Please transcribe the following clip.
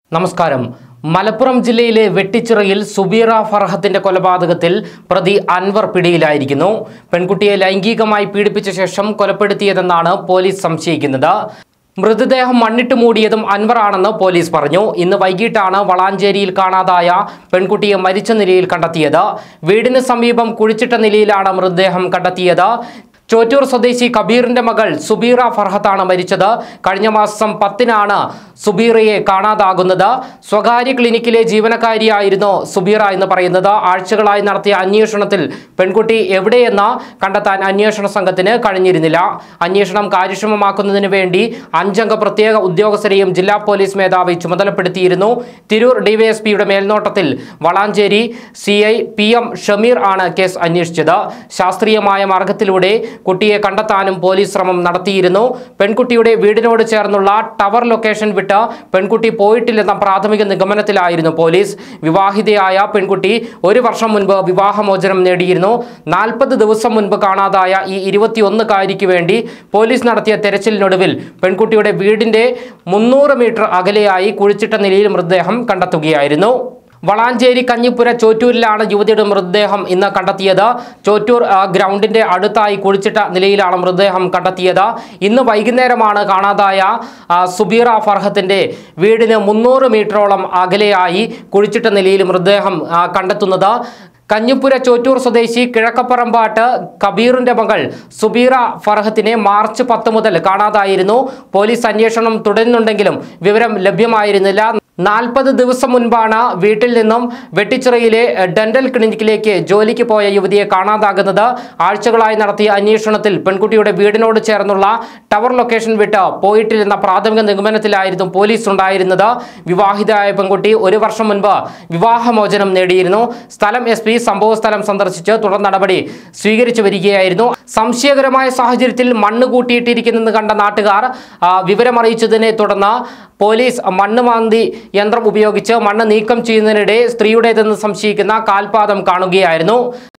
നമസ്കാരം മലപ്പുറം ജില്ലയിലെ വെട്ടിച്ചിറയിൽ സുബീറ ഫർഹത്തിന്റെ കൊലപാതകത്തിൽ പ്രതി അൻവർ പിടിയിലായിരിക്കുന്നു പെൺകുട്ടിയെ ലൈംഗികമായി പീഡിപ്പിച്ച ശേഷം കൊലപ്പെടുത്തിയതെന്നാണ് പോലീസ് സംശയിക്കുന്നത് മൃതദേഹം മണ്ണിട്ട് മൂടിയതും അൻവറാണെന്ന് പോലീസ് പറഞ്ഞു ഇന്ന് വൈകിട്ടാണ് വളാഞ്ചേരിയിൽ കാണാതായ പെൺകുട്ടിയെ മരിച്ച നിലയിൽ കണ്ടെത്തിയത് വീടിന് സമീപം കുഴിച്ചിട്ട നിലയിലാണ് മൃതദേഹം കണ്ടെത്തിയത് ചോറ്റൂർ സ്വദേശി കബീറിന്റെ മകൾ സുബീറ ഫർഹത്താണ് മരിച്ചത് കഴിഞ്ഞ മാസം പത്തിനാണ് സുബീറയെ കാണാതാകുന്നത് സ്വകാര്യ ക്ലിനിക്കിലെ ജീവനക്കാരിയായിരുന്നു സുബീറ എന്ന് പറയുന്നത് ആഴ്ചകളായി നടത്തിയ അന്വേഷണത്തിൽ പെൺകുട്ടി എവിടെയെന്ന് കണ്ടെത്താൻ അന്വേഷണ സംഘത്തിന് കഴിഞ്ഞിരുന്നില്ല അന്വേഷണം കാര്യക്ഷമമാക്കുന്നതിന് വേണ്ടി അഞ്ചംഗ പ്രത്യേക ഉദ്യോഗസ്ഥരെയും ജില്ലാ പോലീസ് മേധാവി ചുമതലപ്പെടുത്തിയിരുന്നു തിരൂർ ഡിവൈഎസ്പിയുടെ മേൽനോട്ടത്തിൽ Valanchery C I P M Shameer ആണ് കേസ് അന്വേഷിച്ചത് ശാസ്ത്രീയമായ മാർഗത്തിലൂടെ കുട്ടിയെ കണ്ടെത്താനും പോലീസ് ശ്രമം നടത്തിയിരുന്നു പെൺകുട്ടിയുടെ വീടിനോട് ചേർന്നുള്ള ടവർ ലൊക്കേഷൻ വിട്ട് പെൺകുട്ടി പോയിട്ടില്ലെന്ന പ്രാഥമിക നിഗമനത്തിലായിരുന്നു പോലീസ് വിവാഹിതയായ പെൺകുട്ടി ഒരു വർഷം മുൻപ് വിവാഹമോചനം നേടിയിരുന്നു നാൽപ്പത് ദിവസം മുൻപ് കാണാതായ ഈ ഇരുപത്തിയൊന്നുകാരിക്ക് വേണ്ടി പോലീസ് നടത്തിയ തെരച്ചിലിനൊടുവിൽ പെൺകുട്ടിയുടെ വീടിന്റെ മുന്നൂറ് മീറ്റർ അകലെയായി കുഴിച്ചിട്ട നിലയിൽ മൃതദേഹം കണ്ടെത്തുകയായിരുന്നു വളാഞ്ചേരി കഞ്ഞിപ്പുര ചോറ്റൂരിലാണ് യുവതിയുടെ മൃതദേഹം ഇന്ന് കണ്ടെത്തിയത് ചോറ്റൂർ ആ, ഗ്രൗണ്ടിന്റെ അടുത്തായി കുഴിച്ചിട്ട നിലയിലാണ് മൃതദേഹം കണ്ടെത്തിയത് ഇന്ന് വൈകുന്നേരമാണ് കാണാതായ ആ, സുബീറ ഫർഹത്തിന്റെ വീടിന് മുന്നൂറ് മീറ്ററോളം അകലെയായി കുഴിച്ചിട്ട നിലയിൽ മൃതദേഹം ആ, കണ്ടെത്തുന്നത് കഞ്ഞിപ്പുര ചോറ്റൂർ സ്വദേശി കിഴക്കപ്പറമ്പാട്ട് കബീറിന്റെ മകൾ സുബീറ ഫർഹത്തിനെ മാർച്ച് പത്ത് മുതൽ കാണാതായിരുന്നു പോലീസ് അന്വേഷണം തുടരുന്നുണ്ടെങ്കിലും വിവരം ലഭ്യമായിരുന്നില്ല നാൽപ്പത് ദിവസം മുൻപാണ് വീട്ടിൽ നിന്നും വെട്ടിച്ചിറയിലെ ഡെന്റൽ ക്ലിനിക്കിലേക്ക് ജോലിക്ക് പോയ യുവതിയെ കാണാതാകുന്നത് ആഴ്ചകളായി നടത്തിയ അന്വേഷണത്തിൽ പെൺകുട്ടിയുടെ വീടിനോട് ചേർന്നുള്ള ടവർ ലൊക്കേഷൻ വിട്ട് പോയിട്ടില്ലെന്ന പ്രാഥമിക നിഗമനത്തിലായിരുന്നു പോലീസ് ഉണ്ടായിരുന്നത് വിവാഹിതയായ പെൺകുട്ടി ഒരു വർഷം മുൻപ് വിവാഹമോചനം നേടിയിരുന്നു സ്ഥലം എസ് പി സംഭവ സ്ഥലം സന്ദർശിച്ച് തുടർ നടപടി സ്വീകരിച്ചു വരികയായിരുന്നു സംശയകരമായ സാഹചര്യത്തിൽ മണ്ണ് കൂട്ടിയിട്ടിരിക്കുന്നെന്ന് കണ്ട നാട്ടുകാർ ആ, വിവരമറിയിച്ചതിനെ തുടർന്ന് പോലീസ് മണ്ണ് മാന്തി യന്ത്രം ഉപയോഗിച്ച് മണ്ണ് നീക്കം ചെയ്യുന്നതിനിടെ സ്ത്രീയുടേതെന്ന് സംശയിക്കുന്ന കാൽപാദം കാണുകയായിരുന്നു